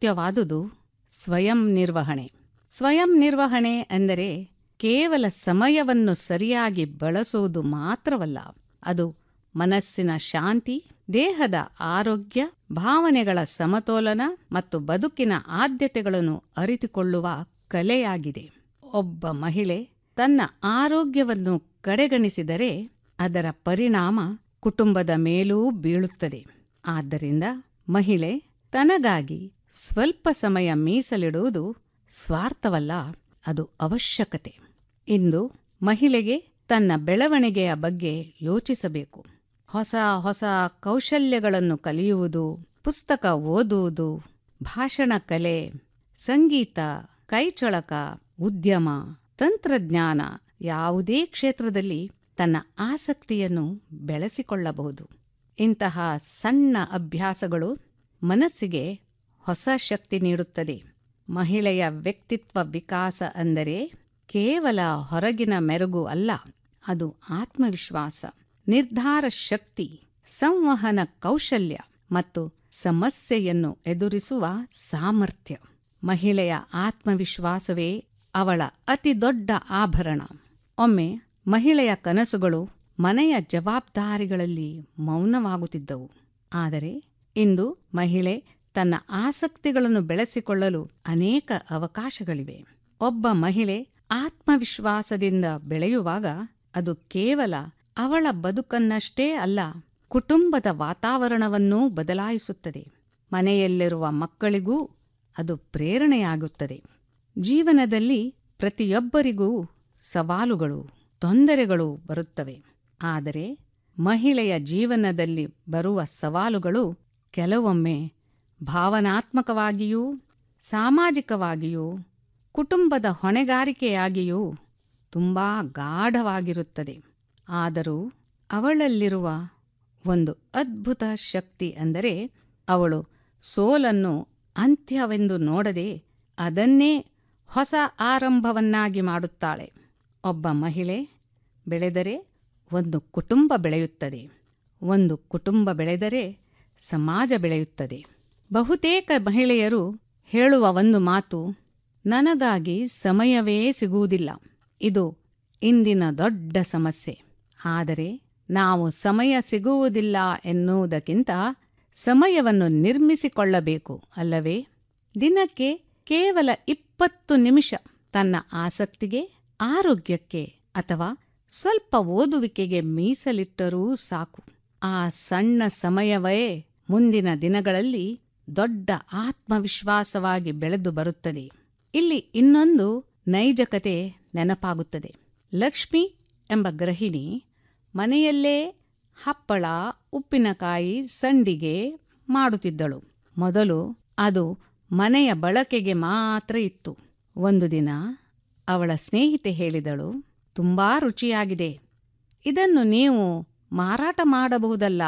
ಅಗತ್ಯವಾದುದು ಸ್ವಯಂ ನಿರ್ವಹಣೆ ಸ್ವಯಂ ನಿರ್ವಹಣೆ ಎಂದರೆ ಕೇವಲ ಸಮಯವನ್ನು ಸರಿಯಾಗಿ ಬಳಸುವುದು ಮಾತ್ರವಲ್ಲ ಅದು ಮನಸ್ಸಿನ ಶಾಂತಿ ದೇಹದ ಆರೋಗ್ಯ ಭಾವನೆಗಳ ಸಮತೋಲನ ಮತ್ತು ಬದುಕಿನ ಆದ್ಯತೆಗಳನ್ನು ಅರಿತುಕೊಳ್ಳುವ ಕಲೆಯಾಗಿದೆ ಒಬ್ಬ ಮಹಿಳೆ ತನ್ನ ಆರೋಗ್ಯವನ್ನು ಕಡೆಗಣಿಸಿದರೆ ಅದರ ಪರಿಣಾಮ ಕುಟುಂಬದ ಮೇಲೂ ಬೀಳುತ್ತದೆ ಆದ್ದರಿಂದ ಮಹಿಳೆ ತನಗಾಗಿ ಸ್ವಲ್ಪ ಸಮಯ ಮೀಸಲಿಡುವುದು ಸ್ವಾರ್ಥವಲ್ಲ ಅದು ಅವಶ್ಯಕತೆ ಇಂದು ಮಹಿಳೆಗೆ ತನ್ನ ಬೆಳವಣಿಗೆಯ ಬಗ್ಗೆ ಯೋಚಿಸಬೇಕು ಹೊಸ ಹೊಸ ಕೌಶಲ್ಯಗಳನ್ನು ಕಲಿಯುವುದು ಪುಸ್ತಕ ಓದುವುದು ಭಾಷಣ ಕಲೆ ಸಂಗೀತ ಕೈಚಳಕ ಉದ್ಯಮ ತಂತ್ರಜ್ಞಾನ ಯಾವುದೇ ಕ್ಷೇತ್ರದಲ್ಲಿ ತನ್ನ ಆಸಕ್ತಿಯನ್ನು ಬೆಳೆಸಿಕೊಳ್ಳಬಹುದು ಇಂತಹ ಸಣ್ಣ ಅಭ್ಯಾಸಗಳು ಮನಸ್ಸಿಗೆ ಹೊಸ ಶಕ್ತಿ ನೀಡುತ್ತದೆ ಮಹಿಳೆಯ ವ್ಯಕ್ತಿತ್ವ ವಿಕಾಸ ಅಂದರೆ ಕೇವಲ ಹೊರಗಿನ ಮೆರುಗು ಅಲ್ಲ ಅದು ಆತ್ಮವಿಶ್ವಾಸ ನಿರ್ಧಾರ ಶಕ್ತಿ ಸಂವಹನ ಕೌಶಲ್ಯ ಮತ್ತು ಸಮಸ್ಯೆಯನ್ನು ಎದುರಿಸುವ ಸಾಮರ್ಥ್ಯ ಮಹಿಳೆಯ ಆತ್ಮವಿಶ್ವಾಸವೇ ಅವಳ ಅತಿದೊಡ್ಡ ಆಭರಣ ಒಮ್ಮೆ ಮಹಿಳೆಯ ಕನಸುಗಳು ಮನೆಯ ಜವಾಬ್ದಾರಿಗಳಲ್ಲಿ ಮೌನವಾಗುತ್ತಿದ್ದವು ಆದರೆ ಇಂದು ಮಹಿಳೆ ತನ್ನ ಆಸಕ್ತಿಗಳನ್ನು ಬೆಳೆಸಿಕೊಳ್ಳಲು ಅನೇಕ ಅವಕಾಶಗಳಿವೆ ಒಬ್ಬ ಮಹಿಳೆ ಆತ್ಮವಿಶ್ವಾಸದಿಂದ ಬೆಳೆಯುವಾಗ ಅದು ಕೇವಲ ಅವಳ ಬದುಕನ್ನಷ್ಟೇ ಅಲ್ಲ ಕುಟುಂಬದ ವಾತಾವರಣವನ್ನೂ ಬದಲಾಯಿಸುತ್ತದೆ ಮನೆಯಲ್ಲಿರುವ ಮಕ್ಕಳಿಗೂ ಅದು ಪ್ರೇರಣೆಯಾಗುತ್ತದೆ ಜೀವನದಲ್ಲಿ ಪ್ರತಿಯೊಬ್ಬರಿಗೂ ಸವಾಲುಗಳು ತೊಂದರೆಗಳು ಬರುತ್ತವೆ ಆದರೆ ಮಹಿಳೆಯ ಜೀವನದಲ್ಲಿ ಬರುವ ಸವಾಲುಗಳು ಕೆಲವೊಮ್ಮೆ ಭಾವನಾತ್ಮಕವಾಗಿಯೂ ಸಾಮಾಜಿಕವಾಗಿಯೂ ಕುಟುಂಬದ ಹೊಣೆಗಾರಿಕೆಯಾಗಿಯೂ ತುಂಬ ಗಾಢವಾಗಿರುತ್ತದೆ ಆದರೂ ಅವಳಲ್ಲಿರುವ ಒಂದು ಅದ್ಭುತ ಶಕ್ತಿ ಅಂದರೆ ಅವಳು ಸೋಲನ್ನು ಅಂತ್ಯವೆಂದು ನೋಡದೆ ಅದನ್ನೇ ಹೊಸ ಆರಂಭವನ್ನಾಗಿ ಮಾಡುತ್ತಾಳೆ ಒಬ್ಬ ಮಹಿಳೆ ಬೆಳೆದರೆ ಒಂದು ಕುಟುಂಬ ಬೆಳೆಯುತ್ತದೆ ಒಂದು ಕುಟುಂಬ ಬೆಳೆದರೆ ಸಮಾಜ ಬೆಳೆಯುತ್ತದೆ ಬಹುತೇಕ ಮಹಿಳೆಯರು ಹೇಳುವ ಒಂದು ಮಾತು ನನಗಾಗಿ ಸಮಯವೇ ಸಿಗುವುದಿಲ್ಲ ಇದು ಇಂದಿನ ದೊಡ್ಡ ಸಮಸ್ಯೆ ಆದರೆ ನಾವು ಸಮಯ ಸಿಗುವುದಿಲ್ಲ ಎನ್ನುವುದಕ್ಕಿಂತ ಸಮಯವನ್ನು ನಿರ್ಮಿಸಿಕೊಳ್ಳಬೇಕು ಅಲ್ಲವೇ ದಿನಕ್ಕೆ ಕೇವಲ ಇಪ್ಪತ್ತು ನಿಮಿಷ ತನ್ನ ಆಸಕ್ತಿಗೆ ಆರೋಗ್ಯಕ್ಕೆ ಅಥವಾ ಸ್ವಲ್ಪ ಓದುವಿಕೆಗೆ ಮೀಸಲಿಟ್ಟರೂ ಸಾಕು ಆ ಸಣ್ಣ ಸಮಯವೇ ಮುಂದಿನ ದಿನಗಳಲ್ಲಿ ದೊಡ್ಡ ಆತ್ಮವಿಶ್ವಾಸವಾಗಿ ಬೆಳೆದು ಬರುತ್ತದೆ ಇಲ್ಲಿ ಇನ್ನೊಂದು ನೈಜಕತೆ ನೆನಪಾಗುತ್ತದೆ ಲಕ್ಷ್ಮಿ ಎಂಬ ಗೃಹಿಣಿ ಮನೆಯಲ್ಲೇ ಹಪ್ಪಳ ಉಪ್ಪಿನಕಾಯಿ ಸಂಡಿಗೆ ಮಾಡುತ್ತಿದ್ದಳು ಮೊದಲು ಅದು ಮನೆಯ ಬಳಕೆಗೆ ಮಾತ್ರ ಇತ್ತು ಒಂದು ದಿನ ಅವಳ ಸ್ನೇಹಿತೆ ಹೇಳಿದಳು ತುಂಬಾ ರುಚಿಯಾಗಿದೆ ಇದನ್ನು ನೀವು ಮಾರಾಟ ಮಾಡಬಹುದಲ್ಲ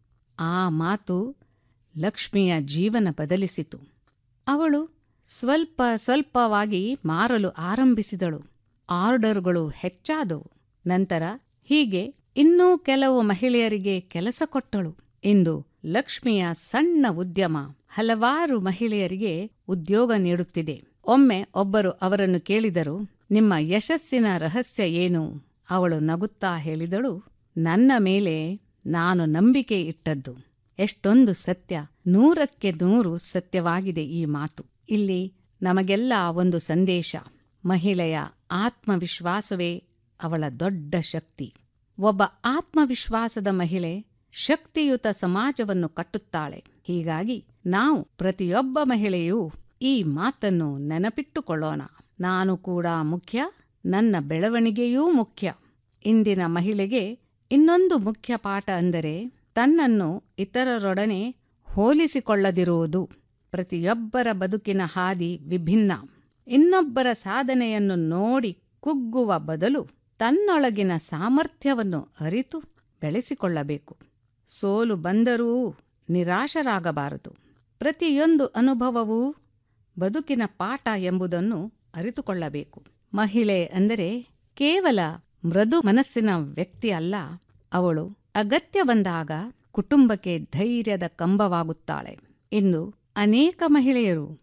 ಆ ಮಾತು ಲಕ್ಷ್ಮಿಯ ಜೀವನ ಬದಲಿಸಿತು ಅವಳು ಸ್ವಲ್ಪ ಸ್ವಲ್ಪವಾಗಿ ಮಾರಲು ಆರಂಭಿಸಿದಳು ಆರ್ಡರ್ಗಳು ಹೆಚ್ಚಾದವು ನಂತರ ಹೀಗೆ ಇನ್ನೂ ಕೆಲವು ಮಹಿಳೆಯರಿಗೆ ಕೆಲಸ ಕೊಟ್ಟಳು ಇಂದು ಲಕ್ಷ್ಮಿಯ ಸಣ್ಣ ಉದ್ಯಮ ಹಲವಾರು ಮಹಿಳೆಯರಿಗೆ ಉದ್ಯೋಗ ನೀಡುತ್ತಿದೆ ಒಮ್ಮೆ ಒಬ್ಬರು ಅವರನ್ನು ಕೇಳಿದರು ನಿಮ್ಮ ಯಶಸ್ಸಿನ ರಹಸ್ಯ ಏನು ಅವಳು ನಗುತ್ತಾ ಹೇಳಿದಳು ನನ್ನ ಮೇಲೆ ನಾನು ನಂಬಿಕೆ ಇಟ್ಟದ್ದು ಎಷ್ಟೊಂದು ಸತ್ಯ ನೂರಕ್ಕೆ ನೂರು ಸತ್ಯವಾಗಿದೆ ಈ ಮಾತು ಇಲ್ಲಿ ನಮಗೆಲ್ಲ ಒಂದು ಸಂದೇಶ ಮಹಿಳೆಯ ಆತ್ಮವಿಶ್ವಾಸವೇ ಅವಳ ದೊಡ್ಡ ಶಕ್ತಿ ಒಬ್ಬ ಆತ್ಮವಿಶ್ವಾಸದ ಮಹಿಳೆ ಶಕ್ತಿಯುತ ಸಮಾಜವನ್ನು ಕಟ್ಟುತ್ತಾಳೆ ಹೀಗಾಗಿ ನಾವು ಪ್ರತಿಯೊಬ್ಬ ಮಹಿಳೆಯೂ ಈ ಮಾತನ್ನು ನೆನಪಿಟ್ಟುಕೊಳ್ಳೋಣ ನಾನು ಕೂಡ ಮುಖ್ಯ ನನ್ನ ಬೆಳವಣಿಗೆಯೂ ಮುಖ್ಯ ಇಂದಿನ ಮಹಿಳೆಗೆ ಇನ್ನೊಂದು ಮುಖ್ಯ ಪಾಠ ಅಂದರೆ ತನ್ನನ್ನು ಇತರರೊಡನೆ ಹೋಲಿಸಿಕೊಳ್ಳದಿರುವುದು ಪ್ರತಿಯೊಬ್ಬರ ಬದುಕಿನ ಹಾದಿ ವಿಭಿನ್ನ ಇನ್ನೊಬ್ಬರ ಸಾಧನೆಯನ್ನು ನೋಡಿ ಕುಗ್ಗುವ ಬದಲು ತನ್ನೊಳಗಿನ ಸಾಮರ್ಥ್ಯವನ್ನು ಅರಿತು ಬೆಳೆಸಿಕೊಳ್ಳಬೇಕು ಸೋಲು ಬಂದರೂ ನಿರಾಶರಾಗಬಾರದು ಪ್ರತಿಯೊಂದು ಅನುಭವವೂ ಬದುಕಿನ ಪಾಠ ಎಂಬುದನ್ನು ಅರಿತುಕೊಳ್ಳಬೇಕು ಮಹಿಳೆ ಅಂದರೆ ಕೇವಲ ಮೃದು ಮನಸ್ಸಿನ ವ್ಯಕ್ತಿ ಅಲ್ಲ ಅವಳು ಅಗತ್ಯ ಬಂದಾಗ ಕುಟುಂಬಕ್ಕೆ ಧೈರ್ಯದ ಕಂಬವಾಗುತ್ತಾಳೆ ಇಂದು ಅನೇಕ ಮಹಿಳೆಯರು